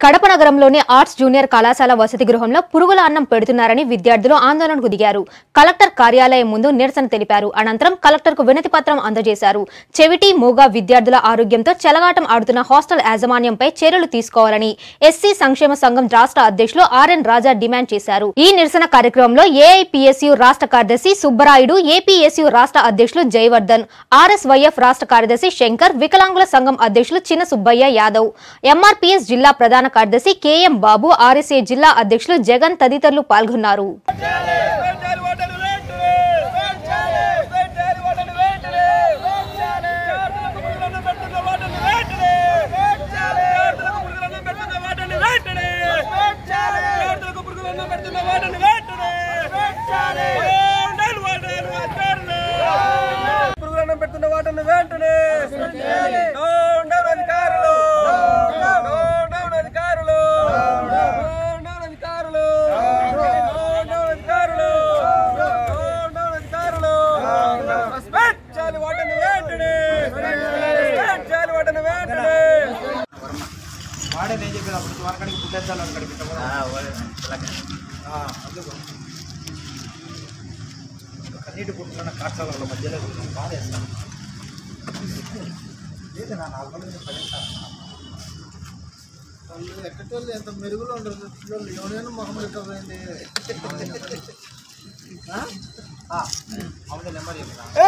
కడప నగరంలోని arts junior కళాశాల వసతి గృహంలో పురుగుల అన్నం పెడుతున్నారని విద్యార్థులు ఆందోళనకు దిగారు కలెక్టర్ కార్యాలయం ముందు నిరసన తెలిపారు అనంతరం కలెక్టర్కు వినతి పత్రం అందజేశారు చెవిటి మూగ విద్యార్థుల ఆరోగ్యంతో చెలగాటం ఆడుతున్న హాస్టల్ యాజమాన్యంపై చర్యలు తీసుకోవాలని ఎస్సీ సంక్షేమ సంఘం రాష్ట్ర అధ్యక్షులు ఆర్ఎన్ రాజా డిమాండ్ చేశారు ఈ నిరసన కార్యక్రమంలో ఏఐపిఎస్యు రాష్ట్ర కార్యదర్శి సుబ్బరాయుడు ఏపీఎస్యు రాష్ట్ర అధ్యక్షులు జయవర్ధన్ ఆర్ఎస్వైఎఫ్ రాష్ట్ర కార్యదర్శి శంకర్ వికలాంగుల సంఘం అధ్యక్షులు చిన్న సుబ్బయ్య యాదవ్ ఎంఆర్పీఎస్ జిల్లా ప్రధాన కార్యదర్శి కేఎం బాబు ఆర్ఎస్ఏ జిల్లా అధ్యక్షులు జగన్ తదితరులు పాల్గొన్నారు వెంటాలి ఓటలు వెంటనే వెంటాలి వెంటాలి ఓటలు వెంటనే వెంటాలి ఆటలకు పురుగులను పెట్టున్న ఓటలు వెంటనే వెంటాలి ఆటలకు పురుగులను పెట్టున్న ఓటలు వెంటనే వెంటాలి ఆటలకు పురుగులను పెట్టున్న ఓటలు వెంటనే వెంటాలి ఓటలు ఓటలు వెంటనే పురుగులను పెట్టున్న ఓటలు వెంటనే డౌన్ డౌన్ అధికారులు డౌన్ డౌన్ అధికారులు డౌన్ డౌన్ అధికారులు డౌన్ డౌన్ అధికారులు డౌన్ డౌన్ అధికారులు రెస్పెక్ట్ చేయాలి వాటిని వెంటనే రెస్పెక్ట్ చేయాలి వాటిని వెంటనే వాడేది ఏం చెప్పేది అప్పుడు వరకడికి పుట్టేద్దాలు అక్కడికి అందుకు కన్నీటి పుట్టుకున్న కాట్సాల మధ్యలో బాధ వేస్తాను లేదు నా నాలుగు రోజులు పడేస్తాను వాళ్ళు ఎక్కటోళ్ళు ఎంత మెరుగులో ఉండరు పిల్లలు ఎవరైనా మొహం ఎక్కపోయింది అవును నెంబర్ చెప్పిన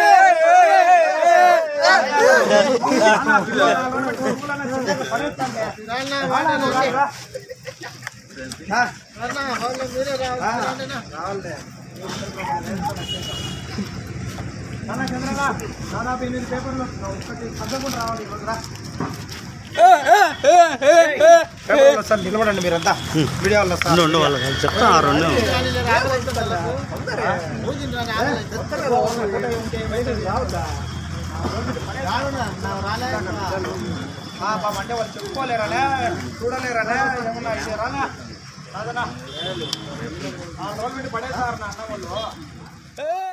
రాన్నా, రాన్నా, రాన్నా, వాళ్ళు మీరే రావాలి రాన్నా. రావాలే నానా చంద్రనా దాదాపు ఎనిమిది పేపర్లు ఒకటి పద్దకుండా రావాలి ఈరోజు రా పేపర్లు వస్తారు నిలబడండి మీరంతా వీడియో వాళ్ళు వస్తారు ఉండు వాళ్ళకి చెప్తా ఆ రెండు కానీ ఇలా రాగలేదు వాళ్ళకు. ఊదిన రా, రాగలేదు. రానున్నా, నా రాలే. ఆ, పాపం అంటే వాళ్ళు చెప్పుకోలేరాలే చూడలేరాలే ఏమన్నా అయితే రానా రాదనా ఆ రోజు పెట్టి పడేసారు నా అన్న వాళ్ళు